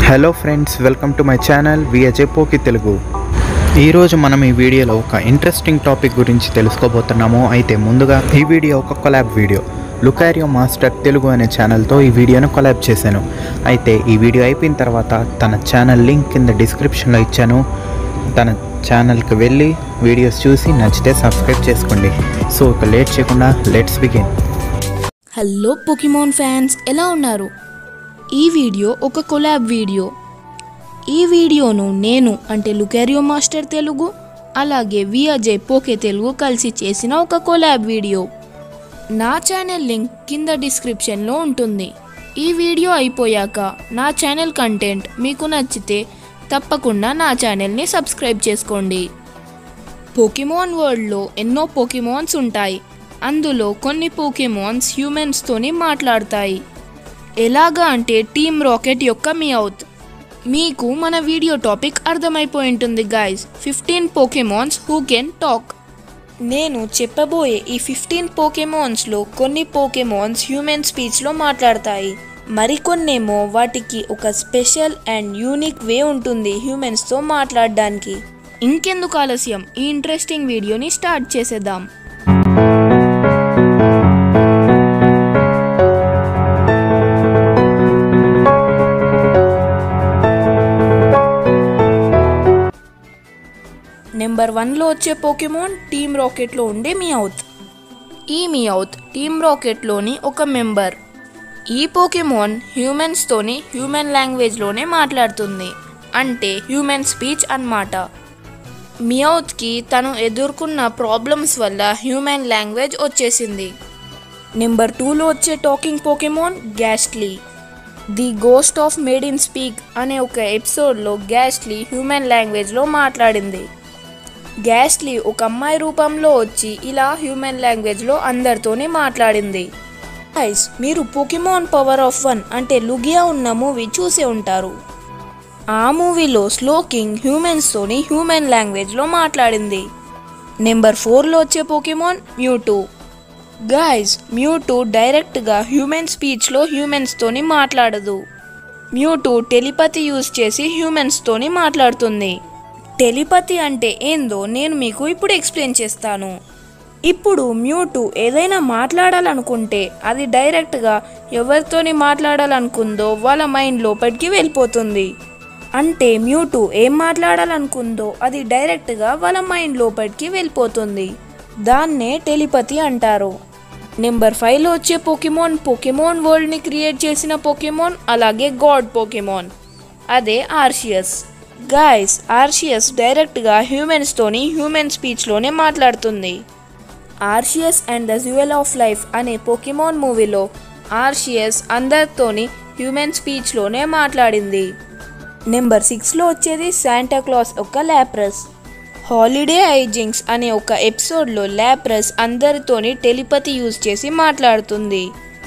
hello friends welcome to my channel V A J Poke Telugu ఈరోజు మనం ఈ వీడియోలో ఒక ఇంట్రెస్టింగ్ టాపిక్ గురించి తెలుసుకోబోతున్నాము అయితే ముందుగా ఈ వీడియో ఒక collab video Lucario master Telugu అనే ఛానల్తో ఈ వీడియోను కొలాబ్ చేశాను అయితే ఈ వీడియో అయిపోయిన తర్వాత తన ఛానల్ లింక్ కింద డిస్క్రిప్షన్లో ఇచ్చాను తన ఛానల్కి వెళ్ళి వీడియోస్ చూసి నచ్చితే సబ్స్క్రైబ్ చేసుకోండి సో ఇక లేట్ చేయకుండా let's begin hello Pokemon fans ఎలా ఉన్నారు ఈ వీడియో ఒక కొలాబ్ వీడియో ఈ వీడియోను నేను అంటే లుకారియో మాస్టర్ తెలుగు అలాగే విఅజయ్ పోకే తెలుగు కలిసి చేసిన ఒక కొలాబ్ వీడియో నా ఛానల్ లింక్ కింద డిస్క్రిప్షన్లో ఉంటుంది ఈ వీడియో అయిపోయాక నా ఛానల్ కంటెంట్ మీకు నచ్చితే తప్పకుండా నా ఛానల్ని సబ్స్క్రైబ్ చేసుకోండి పోకిమోన్ వరల్డ్లో ఎన్నో పోకిమోన్స్ ఉంటాయి అందులో కొన్ని పోకిమోన్స్ హ్యూమన్స్తోని మాట్లాడతాయి ఎలాగా అంటే టీమ్ రాకెట్ యొక్క మియౌత్ మీకు మన వీడియో టాపిక్ అర్థమైపోయి ఉంటుంది guys fifteen Pokemons who can talk నేను చెప్పబోయే ఈ ఫిఫ్టీన్ పోకెమాన్స్లో కొన్ని పోకెమాన్స్ హ్యూమన్ స్పీచ్లో మాట్లాడతాయి మరికొన్నేమో వాటికి ఒక స్పెషల్ అండ్ యూనిక్ వే ఉంటుంది హ్యూమన్స్తో మాట్లాడడానికి ఇంకెందుకు ఆలస్యం ఈ ఇంట్రెస్టింగ్ వీడియోని స్టార్ట్ చేసేద్దాం నెంబర్ వన్లో వచ్చే పోకెమోన్ టీమ్ రాకెట్లో ఉండే మియౌత్ ఈ మియౌత్ టీమ్ రాకెట్లోని ఒక మెంబర్ ఈ పోకెమోన్ హ్యూమన్స్తోని హ్యూమన్ లాంగ్వేజ్లోనే మాట్లాడుతుంది అంటే హ్యూమన్ స్పీచ్ అన్నమాట మియౌత్కి తను ఎదుర్కొన్న ప్రాబ్లమ్స్ వల్ల హ్యూమన్ లాంగ్వేజ్ వచ్చేసింది నెంబర్ టూలో వచ్చే talking Pokemon Gastly the ghost of made in speak అనే ఒక ఎపిసోడ్లో గ్యాస్ట్లీ హ్యూమన్ లాంగ్వేజ్లో మాట్లాడింది గ్యాస్లీ ఒక అమ్మాయి రూపంలో వచ్చి ఇలా హ్యూమన్ లాంగ్వేజ్లో అందరితోనే మాట్లాడింది గైస్ మీరు పోకిమోన్ పవర్ ఆఫ్ వన్ అంటే లుగియా ఉన్న మూవీ చూసే ఉంటారు ఆ మూవీలో స్లోకింగ్ హ్యూమన్స్తోని హ్యూమన్ లాంగ్వేజ్లో మాట్లాడింది నెంబర్ ఫోర్లో వచ్చే పోకిమోన్ మ్యూటూ గాయస్ మ్యూటూ డైరెక్ట్గా హ్యూమన్ స్పీచ్లో హ్యూమన్స్తోని మాట్లాడదు మ్యూటూ టెలిపతి యూజ్ చేసి హ్యూమన్స్తోని మాట్లాడుతుంది టెలిపతి అంటే ఏందో నేను మీకు ఇప్పుడు ఎక్స్ప్లెయిన్ చేస్తాను ఇప్పుడు మ్యూటు ఏదైనా మాట్లాడాలనుకుంటే అది డైరెక్ట్గా ఎవరితోని మాట్లాడాలనుకుందో వాళ్ళ మైండ్ లోపలికి వెళ్ళిపోతుంది అంటే మ్యూటు ఏం మాట్లాడాలనుకుందో అది డైరెక్ట్గా వాళ్ళ మైండ్ లోపలికి వెళ్ళిపోతుంది దాన్నే టెలిపతి అంటారు నెంబర్ ఫైవ్లో వచ్చే పోకెమోన్ పోకెమోన్ వరల్డ్ని క్రియేట్ చేసిన పోకెమోన్ అలాగే గాడ్ పోకెమోన్ అదే ఆర్షియస్ గాయస్ ఆర్షియస్ డైరెక్ట్గా హ్యూమన్స్తోని హ్యూమన్ స్పీచ్లోనే మాట్లాడుతుంది Arceus and the jewel of life అనే పోకెమోన్ మూవీలో ఆర్షియస్ అందరితోని హ్యూమన్ స్పీచ్లోనే మాట్లాడింది నెంబర్ సిక్స్లో వచ్చేది శాంటా క్లాస్ ఒక ల్యాప్రస్ హాలిడే ఐజింగ్స్ అనే ఒక ఎపిసోడ్లో ల్యాప్రస్ అందరితోని టెలిపతి యూజ్ చేసి మాట్లాడుతుంది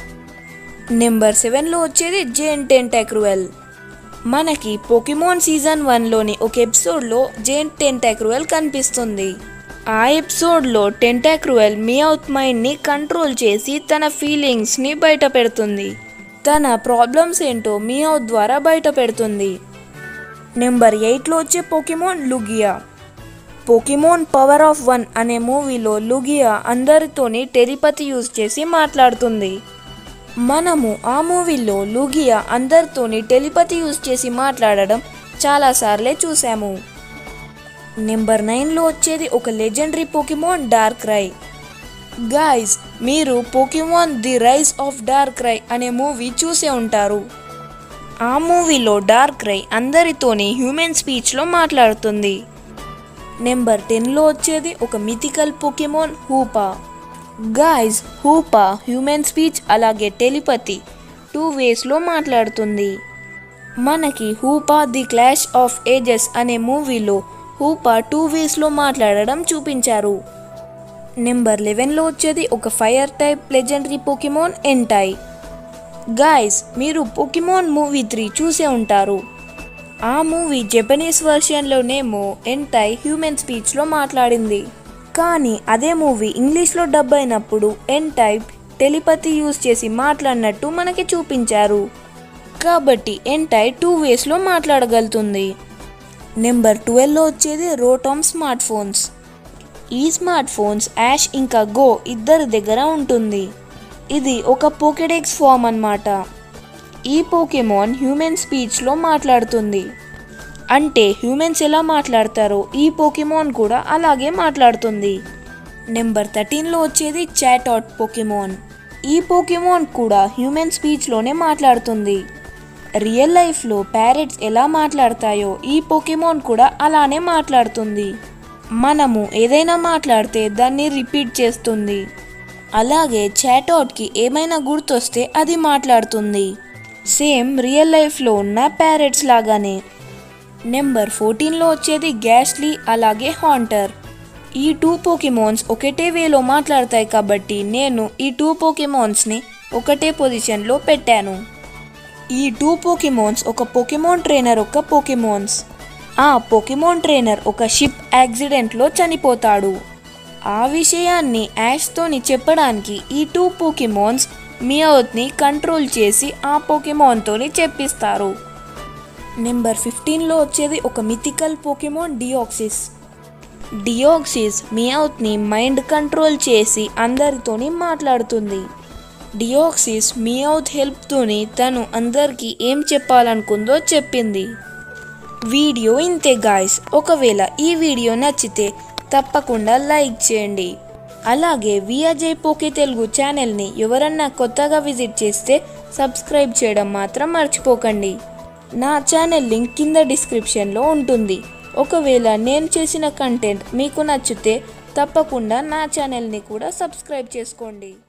నెంబర్ సెవెన్లో వచ్చేది జేన్ టెంటాక్రువెల్ మనకి పోకిమోన్ సీజన్ వన్లోని ఒక ఎపిసోడ్లో జేన్ టెంటాక్రువెల్ కనిపిస్తుంది ఆ ఎపిసోడ్లో టెంటాక్రువెల్ మియౌత్ మైండ్ని కంట్రోల్ చేసి తన ఫీలింగ్స్ని బయట పెడుతుంది తన ప్రాబ్లమ్స్ ఏంటో మియౌత్ ద్వారా బయట పెడుతుంది నెంబర్ ఎయిట్లో వచ్చే Pokemon Lugia Pokemon power of one అనే మూవీలో లుగియా అందరితోని టెలిపతి యూజ్ చేసి మాట్లాడుతుంది మనము ఆ మూవీలో లూగియా అందరితోని టెలిపతి యూజ్ చేసి మాట్లాడడం చాలాసార్లే చూసాము నెంబర్ నైన్లో వచ్చేది ఒక legendary Pokemon Darkrai guys మీరు Pokemon the rise of Darkrai అనే మూవీ చూసే ఉంటారు ఆ మూవీలో డార్క్ రై అందరితోని హ్యూమన్ స్పీచ్లో మాట్లాడుతుంది నెంబర్ టెన్లో వచ్చేది ఒక mythical Pokemon Hoopa guys Hoopa human speech అలాగే టెలిపతి టూ వేస్లో మాట్లాడుతుంది మనకి Hoopa the clash of ages అనే మూవీలో హూపా టూ వేస్లో మాట్లాడడం చూపించారు నెంబర్ లెవెన్లో వచ్చేది ఒక fire type legendary Pokemon Entei guys మీరు పోకిమోన్ మూవీ త్రీ చూసే ఉంటారు ఆ మూవీ జపనీస్ వర్షన్లోనేమో ఎంటై హ్యూమన్ స్పీచ్లో మాట్లాడింది కానీ అదే మూవీ ఇంగ్లీష్లో డబ్ అయినప్పుడు ఎన్ టైప్ టెలిపతి యూజ్ చేసి మాట్లాడినట్టు మనకి చూపించారు కాబట్టి ఎంటైర్ టూ వేస్లో మాట్లాడగలుగుతుంది నెంబర్ ట్వెల్వ్లో వచ్చేది రోటామ్ స్మార్ట్ ఫోన్స్ ఈ స్మార్ట్ ఫోన్స్ యాష్ ఇంకా గో ఇద్దరి దగ్గర ఉంటుంది ఇది ఒక పోకెడెక్స్ ఫామ్ అన్నమాట ఈ పోకెమాన్ హ్యూమన్ స్పీచ్లో మాట్లాడుతుంది అంటే హ్యూమన్స్ ఎలా మాట్లాడతారో ఈ పోకెమాన్ కూడా అలాగే మాట్లాడుతుంది నెంబర్ థర్టీన్లో వచ్చేది చాట్ అవుట్ పోకెమాన్ ఈ పోకెమాన్ కూడా హ్యూమన్ స్పీచ్లోనే మాట్లాడుతుంది రియల్ లైఫ్లో ప్యారెట్స్ ఎలా మాట్లాడతాయో ఈ పోకెమాన్ కూడా అలానే మాట్లాడుతుంది మనము ఏదైనా మాట్లాడితే దాన్ని రిపీట్ చేస్తుంది అలాగే చాట్అవుట్కి ఏమైనా గుర్తొస్తే అది మాట్లాడుతుంది సేమ్ రియల్ లైఫ్లో ఉన్న ప్యారెట్స్ లాగానే నెంబర్ ఫోర్టీన్లో వచ్చేది గ్యాస్లీ అలాగే హాంటర్ ఈ టూ పోకెమోన్స్ ఒకటే వేలో మాట్లాడతాయి కాబట్టి నేను ఈ టూ పోకెమోన్స్ని ఒకటే పొజిషన్లో పెట్టాను ఈ టూ పోకెమోన్స్ ఒక పోకెమోన్ ట్రైనర్ ఒక పోకెమోన్స్ ఆ పోకెమోన్ ట్రైనర్ ఒక షిప్ యాక్సిడెంట్లో చనిపోతాడు ఆ విషయాన్ని యాష్తోని చెప్పడానికి ఈ టూ పోకెమోన్స్ మియోత్ని కంట్రోల్ చేసి ఆ పోకెమోన్తోని చెప్పిస్తారు నెంబర్ ఫిఫ్టీన్లో వచ్చేది ఒక మిథికల్ పోకెమోన్ డియాక్సిస్ డియాక్సిస్ మియౌత్ని మైండ్ కంట్రోల్ చేసి అందరితోని మాట్లాడుతుంది డియాక్సిస్ మియౌత్ హెల్ప్తోని తను అందరికీ ఏం చెప్పాలనుకుందో చెప్పింది వీడియో ఇంతే గాయస్ ఒకవేళ ఈ వీడియో నచ్చితే తప్పకుండా లైక్ చేయండి అలాగే విఆర్జే పోకే తెలుగు ఛానల్ని ఎవరన్నా కొత్తగా విజిట్ చేస్తే సబ్స్క్రైబ్ చేయడం మాత్రం మర్చిపోకండి నా ఛానల్ లింక్ కింద డిస్క్రిప్షన్లో ఉంటుంది ఒకవేళ నేను చేసిన కంటెంట్ మీకు నచ్చితే తప్పకుండా నా ఛానల్ని కూడా సబ్స్క్రైబ్ చేసుకోండి